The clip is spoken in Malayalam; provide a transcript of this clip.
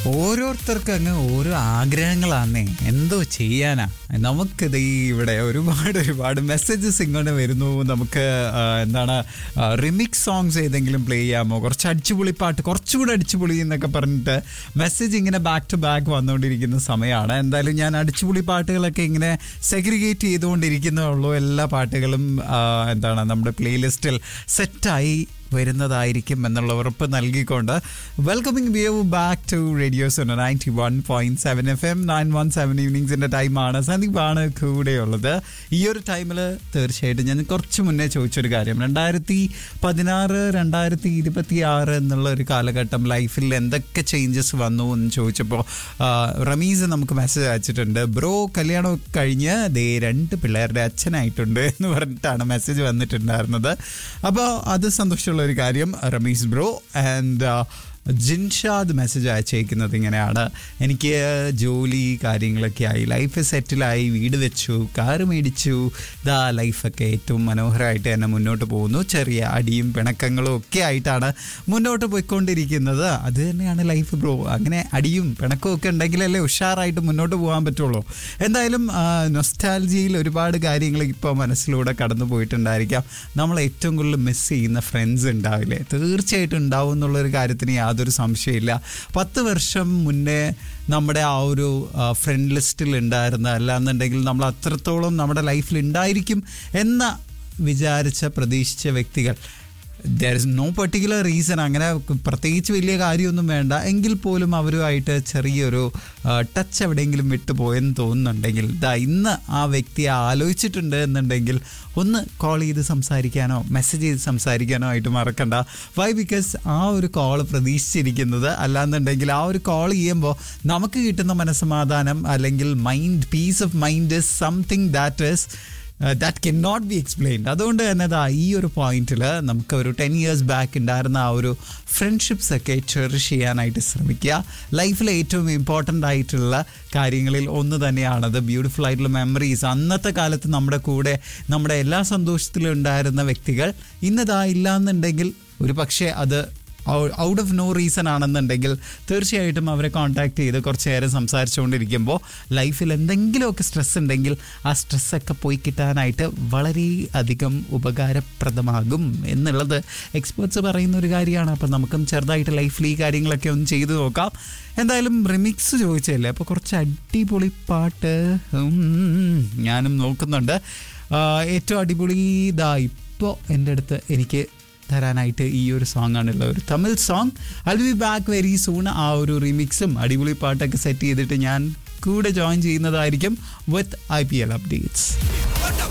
ഓരോരുത്തർക്ക് അങ്ങ് ഓരോ ആഗ്രഹങ്ങളാന്നേ എന്തോ ചെയ്യാനാ നമുക്കിത് ഈ ഇവിടെ ഒരുപാട് ഒരുപാട് മെസ്സേജസ് ഇങ്ങോട്ട് വരുന്നു നമുക്ക് ആ, എന്താണ് റിമിക്സ് സോങ്സ് ഏതെങ്കിലും പ്ലേ ചെയ്യാമോ കുറച്ച് അടിച്ചുപൊളി പാട്ട് കുറച്ചുകൂടെ അടിച്ചുപൊളി എന്നൊക്കെ പറഞ്ഞിട്ട് മെസ്സേജ് ഇങ്ങനെ ബാക്ക് ടു ബാക്ക് വന്നുകൊണ്ടിരിക്കുന്ന സമയമാണ് എന്തായാലും ഞാൻ അടിച്ചുപൊളി പാട്ടുകളൊക്കെ ഇങ്ങനെ സെഗ്രിഗേറ്റ് ചെയ്തുകൊണ്ടിരിക്കുന്നേ ഉള്ളൂ എല്ലാ പാട്ടുകളും ആ, എന്താണ് നമ്മുടെ പ്ലേലിസ്റ്റിൽ സെറ്റായി വരുന്നതായിരിക്കും എന്നുള്ള ഉറപ്പ് നൽകിക്കൊണ്ട് welcoming you back to radio Sona ninety one point seven F M nine one seven ഈവനിങ്സിന്റെ ടൈമാണ് സന്ദീപാണ് കൂടെയുള്ളത് ഈ ഒരു ടൈമിൽ തീർച്ചയായിട്ടും ഞാൻ കുറച്ച് മുന്നേ ചോദിച്ചൊരു കാര്യം രണ്ടായിരത്തി പതിനാറ് രണ്ടായിരത്തി ഇരുപത്തി ആറ് എന്നുള്ള ഒരു കാലഘട്ടം ലൈഫിൽ എന്തൊക്കെ ചേഞ്ചസ് വന്നു എന്ന് ചോദിച്ചപ്പോൾ റമീസ് നമുക്ക് മെസ്സേജ് അയച്ചിട്ടുണ്ട് ബ്രോ കല്യാണം കഴിഞ്ഞ് ദേ രണ്ട് പിള്ളേരുടെ അച്ഛനായിട്ടുണ്ട് എന്ന് പറഞ്ഞിട്ടാണ് മെസ്സേജ് വന്നിട്ടുണ്ടായിരുന്നത് അപ്പോൾ അത് സന്തോഷമുള്ള ഒരു കാര്യം Ramees bro and Jinshad message അയച്ചേക്കുന്നത് ഇങ്ങനെയാണ് എനിക്ക് ജോലി കാര്യങ്ങളൊക്കെ ആയി ലൈഫ് സെറ്റിലായി വീട് വെച്ചു കാറ് മേടിച്ചു ദാ ലൈഫൊക്കെ ഏറ്റവും മനോഹരമായിട്ട് തന്നെ മുന്നോട്ട് പോകുന്നു ചെറിയ അടിയും പിണക്കങ്ങളും ഒക്കെ ആയിട്ടാണ് മുന്നോട്ട് പോയിക്കൊണ്ടിരിക്കുന്നത് അത് തന്നെയാണ് ലൈഫ് ബ്രോ അങ്ങനെ അടിയും പിണക്കവും ഒക്കെ ഉണ്ടെങ്കിലല്ലേ ഉഷാറായിട്ട് മുന്നോട്ട് പോകാൻ പറ്റുള്ളൂ എന്തായാലും നൊസ്റ്റാലജിയിൽ ഒരുപാട് കാര്യങ്ങൾ ഇപ്പോൾ മനസ്സിലൂടെ കടന്നു പോയിട്ടുണ്ടായിരിക്കാം നമ്മൾ ഏറ്റവും കൂടുതൽ മിസ് ചെയ്യുന്ന ഫ്രണ്ട്സ് ഉണ്ടാവില്ലേ തീർച്ചയായിട്ടും ഉണ്ടാവും എന്നുള്ളൊരു കാര്യത്തിന് യാതൊരു സംശയമില്ല പത്ത് വർഷം മുന്നേ നമ്മുടെ ആ ഒരു ഫ്രണ്ട് ലിസ്റ്റിൽ ഉണ്ടായിരുന്ന അല്ലാന്നുണ്ടെങ്കിൽ നമ്മൾ അത്രത്തോളം നമ്മുടെ ലൈഫിൽ ഉണ്ടായിരിക്കും എന്ന വിചാരിച്ച പ്രതീക്ഷിച്ച വ്യക്തികൾ there is no particular reason അങ്ങനെ പ്രത്യേകിച്ച് വലിയ കാര്യമൊന്നും വേണ്ട എങ്കിൽ പോലും അവരുമായിട്ട് ചെറിയൊരു ടച്ച് എവിടെയെങ്കിലും വിട്ടുപോയെന്ന് തോന്നുന്നുണ്ടെങ്കിൽ ദാ ഇന്ന് ആ വ്യക്തിയെ ആലോചിച്ചിട്ടുണ്ട് എന്നുണ്ടെങ്കിൽ ഒന്ന് കോൾ ചെയ്ത് സംസാരിക്കാനോ മെസ്സേജ് ചെയ്ത് സംസാരിക്കാനോ ആയിട്ട് മറക്കണ്ട വൈ ബിക്കോസ് ആ ഒരു കോൾ പ്രതീക്ഷിച്ചിരിക്കുന്നത് അല്ലാന്നുണ്ടെങ്കിൽ ആ ഒരു കോൾ ചെയ്യുമ്പോൾ നമുക്ക് കിട്ടുന്ന മനസ്സമാധാനം അല്ലെങ്കിൽ mind peace of mind is something that is that can not be explained അതുകൊണ്ട് തന്നെ ദാ ഈ ഒരു പോയിന്റിൽ നമുക്ക് ഒരു ടെൻ ഇയേഴ്സ് ബാക്ക് ഉണ്ടായിരുന്ന ആ ഒരു ഫ്രണ്ട്ഷിപ്സ് ഒക്കെ ചെറിഷ് ചെയ്യാനായിട്ട് ശ്രമിക്കുക ലൈഫിൽ ഏറ്റവും ഇമ്പോർട്ടൻ്റ് ആയിട്ടുള്ള കാര്യങ്ങളിൽ ഒന്ന് തന്നെയാണത് ബ്യൂട്ടിഫുൾ ആയിട്ടുള്ള മെമ്മറീസ് അന്നത്തെ കാലത്ത് നമ്മുടെ കൂടെ നമ്മുടെ എല്ലാ സന്തോഷത്തിലും ഉണ്ടായിരുന്ന വ്യക്തികൾ ഇന്നതാ ഇല്ലാന്നുണ്ടെങ്കിൽ ഒരു പക്ഷേ അത് ഔട്ട് ഓഫ് നോ റീസൺ ആണെന്നുണ്ടെങ്കിൽ തീർച്ചയായിട്ടും അവരെ കോൺടാക്ട് ചെയ്ത് കുറച്ച് നേരം സംസാരിച്ചുകൊണ്ടിരിക്കുമ്പോൾ ലൈഫിൽ എന്തെങ്കിലുമൊക്കെ സ്ട്രെസ് ഉണ്ടെങ്കിൽ ആ സ്ട്രെസ്സൊക്കെ പോയി കിട്ടാനായിട്ട് വളരെ അധികം ഉപകാരപ്രദമാകും എന്നുള്ളത് എക്സ്പേർട്സ് പറയുന്ന ഒരു കാര്യമാണ് അപ്പം നമുക്കും ചെറുതായിട്ട് ലൈഫിൽ ഈ കാര്യങ്ങളൊക്കെ ഒന്ന് ചെയ്തു നോക്കാം എന്തായാലും റിമിക്സ് ചോദിച്ചല്ലേ അപ്പോൾ കുറച്ച് അടിപൊളി പാട്ട് ഉം, ഞാനും നോക്കുന്നുണ്ട് ആ, ഏറ്റവും അടിപൊളി ഇതാ ഇപ്പോൾ എൻ്റെ അടുത്ത് എനിക്ക് തരാനായിട്ട് ഈ ഒരു സോങ് ആണുള്ള ഒരു Tamil song I be back very soon ആ ഒരു റിമിക്സും അടിപൊളി പാട്ടൊക്കെ സെറ്റ് ചെയ്തിട്ട് ഞാൻ കൂടെ ജോയിൻ ചെയ്യുന്നതായിരിക്കും with I P L updates